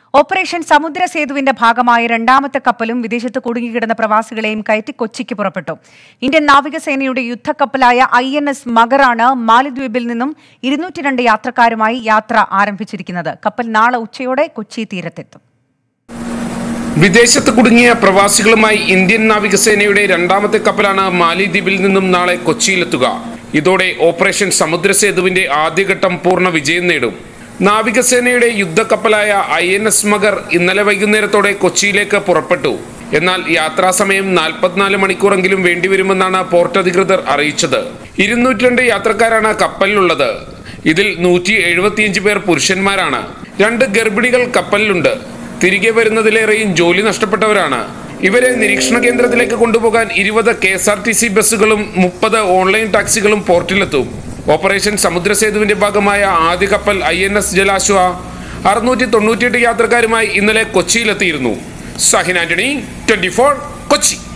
operation സമുദ്ര സേതുവിന്റെ ഭാഗമായ രണ്ടാമത്തെ കപ്പലും വിദേശത്ത് കുടുങ്ങിക്കിടന്ന പ്രവാസികളെയും കയറ്റി കൊച്ചിക്ക് പുറപ്പെട്ടു ഇന്ത്യൻ നാവികസേനയുടെ യുദ്ധക്കപ്പലായ ഐ എൻ എസ് മഗറാണ് മാലിദ്വീപിൽ നിന്നും ഇരുന്നൂറ്റി രണ്ട് യാത്രക്കാരുമായി യാത്ര ആരംഭിച്ചിരിക്കുന്നത് കപ്പൽ നാളെ ഉച്ചയോടെ കൊച്ചി തീരത്തെത്തും വിദേശത്ത് കുടുങ്ങിയ പ്രവാസികളുമായി ഇന്ത്യൻ നാവികസേനയുടെ രണ്ടാമത്തെ കപ്പലാണ് മാലിദ്വീപിൽ നിന്നും നാളെ കൊച്ചിയിലെത്തുക ഇതോടെ ഓപ്പറേഷൻ സമുദ്രസേതുവിന്റെ ആദ്യഘട്ടം പൂർണ്ണ വിജയം നേടും നാവികസേനയുടെ യുദ്ധക്കപ്പലായ ഐ എൻ എസ് മഗർ ഇന്നലെ വൈകുന്നേരത്തോടെ കൊച്ചിയിലേക്ക് പുറപ്പെട്ടു എന്നാൽ യാത്രാസമയം നാൽപ്പത്തിനാല് മണിക്കൂറെങ്കിലും വേണ്ടിവരുമെന്നാണ് പോർട്ട് അധികൃതർ അറിയിച്ചത് ഇരുന്നൂറ്റി രണ്ട് യാത്രക്കാരാണ് കപ്പലിലുള്ളത് ഇതിൽ നൂറ്റി എഴുപത്തിയഞ്ച് പേർ പുരുഷന്മാരാണ് രണ്ട് ഗർഭിണികൾ കപ്പലിലുണ്ട് തിരികെ വരുന്നതിലേറെയും ജോലി നഷ്ടപ്പെട്ടവരാണ് ഇവരെ നിരീക്ഷണ കേന്ദ്രത്തിലേക്ക് കൊണ്ടുപോകാൻ ഇരുപത് K S R T C ബസ്സുകളും മുപ്പത് ഓൺലൈൻ ടാക്സികളും പോർട്ടിലെത്തും ഓപ്പറേഷൻ സമുദ്രസേതുവിന്റെ ഭാഗമായ ആദ്യ കപ്പൽ ഐ എൻ എസ് ജലാശ്വ അറുന്നൂറ്റി തൊണ്ണൂറ്റിയെട്ട് യാത്രക്കാരുമായി ഇന്നലെ കൊച്ചിയിലെത്തിയിരുന്നു സഹിൻ ആന്റണി ട്വന്റി ഫോർ കൊച്ചി